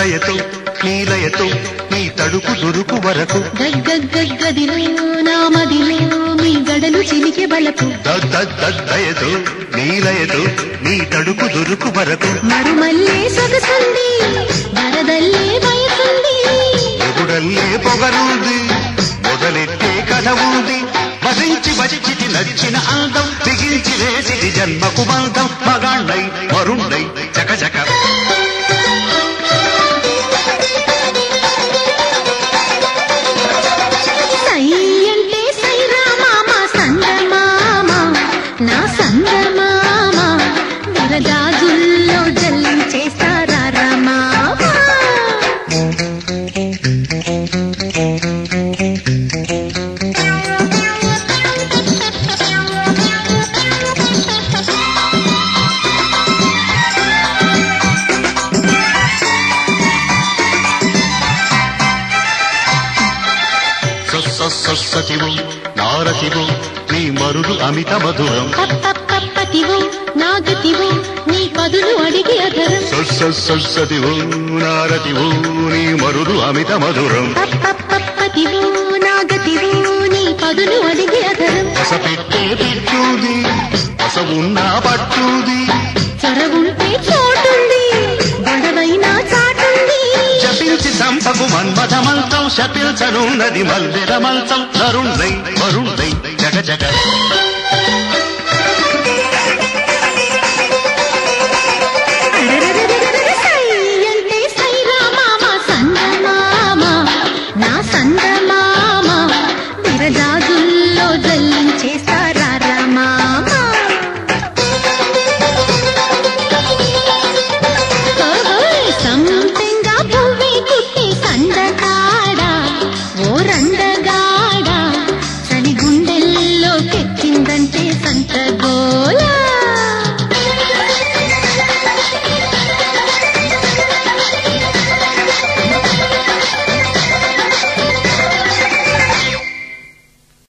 దయతో నీలయతో నీ తడుకు దొరుకు వరకు గగ్గగ్గదిలో నా మదిలో మీ గడలు చిలికే బలపు దయతో నీలయతో నీ తడుకు దొరుకు వరకు మరుమల్లే సొగసుంది వరదల్లే వయసుంది ఎగుడల్లే పొగరుంది మొదలెట్టే కథ ఉంది వసించి వచిచితి నచ్చిన అందం బిగించి వేసిది జన్మకు బంధం మగాళ్ళై వరుణ్ణై చకచక సై అంటే సై రామామ సందమామ నా సందమామ విరజాజుల్లో జల్లించేస్తారా రామామ సొస్సతివు నారతివు నీ మరుడు అమిత మధురం పప్పప్పప్పతివో నాగతివో నీ పదులు అడిగి అధరం సొస్సతివు నారతివు నీ మరుడు అమిత మధురం పప్పప్పప్పతివో నాగతివో నీ పదులు అడిగి అధరం పస పెట్టే పిట్టుది పస ఉన్నా పట్టుది చొరవుంటే చోటుంది గొడవైనా చాటుంది జపించి సంపకు మన్మథమంతం శపించనున్నది మల్లెల మంచం తరుణై వరుణై జగ జగ